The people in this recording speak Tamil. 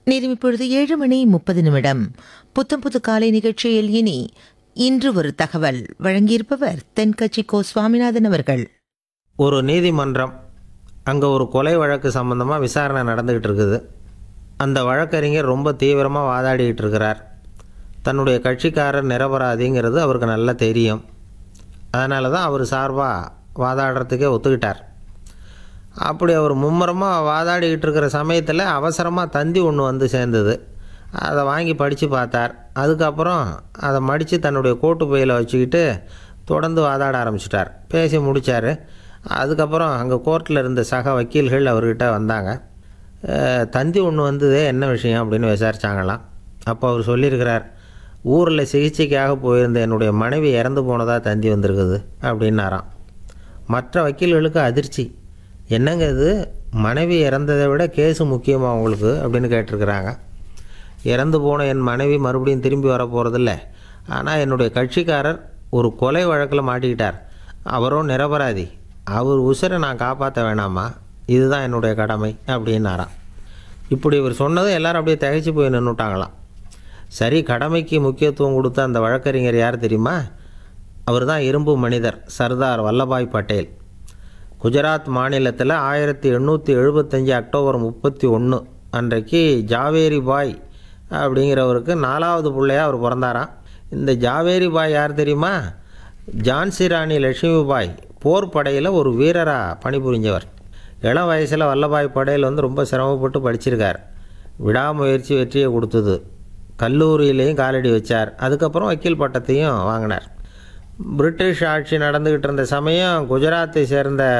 நேரம் இப்பொழுது ஏழு மணி முப்பது நிமிடம் புத்தம் புது காலை நிகழ்ச்சியில் இனி இன்று ஒரு தகவல் வழங்கியிருப்பவர் தென்கட்சி கோ சுவாமிநாதன் அவர்கள் ஒரு நீதிமன்றம் அங்கே ஒரு கொலை வழக்கு சம்மந்தமாக விசாரணை நடந்துக்கிட்டு இருக்குது அந்த வழக்கறிஞர் ரொம்ப தீவிரமாக வாதாடிக்கிட்டு இருக்கிறார் தன்னுடைய கட்சிக்காரர் நிரபராதிங்கிறது அவருக்கு நல்லா தெரியும் அதனால தான் அவர் சார்பாக வாதாடுறதுக்கே ஒத்துக்கிட்டார் அப்படி அவர் மும்முரமாக வாதாடிக்கிட்டு இருக்கிற சமயத்தில் அவசரமாக தந்தி ஒன்று வந்து சேர்ந்தது அதை வாங்கி படித்து பார்த்தார் அதுக்கப்புறம் அதை மடித்து தன்னுடைய கோட்டு பையில் வச்சுக்கிட்டு தொடர்ந்து வாதாட ஆரம்பிச்சிட்டார் பேசி முடித்தார் அதுக்கப்புறம் அங்கே கோர்ட்டில் இருந்த சக வக்கீல்கள் அவர்கிட்ட வந்தாங்க அஹ், தந்தி ஒன்று வந்ததே என்ன விஷயம் அப்படின்னு விசாரிச்சாங்களாம் அப்போ அவர் சொல்லியிருக்கிறார் ஊரில் சிகிச்சைக்காக போயிருந்த என்னுடைய மனைவி இறந்து போனதாக தந்தி வந்திருக்குது அப்படின்னாராம் மற்ற வக்கீல்களுக்கு அதிர்ச்சி என்னங்க இது மனைவி இறந்ததை விட கேஸு முக்கியமாக உங்களுக்கு அப்படின்னு கேட்டிருக்கிறாங்க இறந்து போன என் மனைவி மறுபடியும் திரும்பி வர போகிறதில்ல ஆனால் என்னுடைய கட்சிக்காரர் ஒரு கொலை வழக்கில் மாட்டிக்கிட்டார் அவரும் நிரபராதி அவர் உசுரை நான் காப்பாற்ற வேணாமா இதுதான் என்னுடைய கடமை அப்படின்னாராம் இப்படி இவர் சொன்னதும் எல்லாரும் அப்படியே திகைச்சு போய் நின்றுட்டாங்களாம் சரி கடமைக்கு முக்கியத்துவம் கொடுத்த அந்த வழக்கறிஞர் யார் தெரியுமா அவர் தான் இரும்பு மனிதர் சர்தார் வல்லபாய் பட்டேல் குஜராத் மாநிலத்தில் ஆயிரத்தி எண்ணூற்றி எழுபத்தஞ்சி அக்டோபர் முப்பத்தி ஒன்று அன்றைக்கு ஜாவேரி பாய் அப்படிங்கிறவருக்கு நாலாவது பிள்ளையா அவர் பிறந்தாராம் இந்த ஜாவேரி பாய் யார் தெரியுமா ஜான்சி ராணி லட்சுமி பாய் போர் படையில் ஒரு வீரராக பணிபுரிஞ்சவர் இளம் வயசில் வல்லபாய் படேல் வந்து ரொம்ப சிரமப்பட்டு படிச்சிருக்கார் விடாமுயற்சி வெற்றியை கொடுத்தது கல்லூரியிலையும் காலடி வச்சார் அதுக்கப்புறம் வக்கீல் பட்டத்தையும் வாங்கினார் பிரிட்டிஷ் ஆட்சி நடந்துக்கிட்டு இருந்த சமயம் குஜராத்தை சேர்ந்த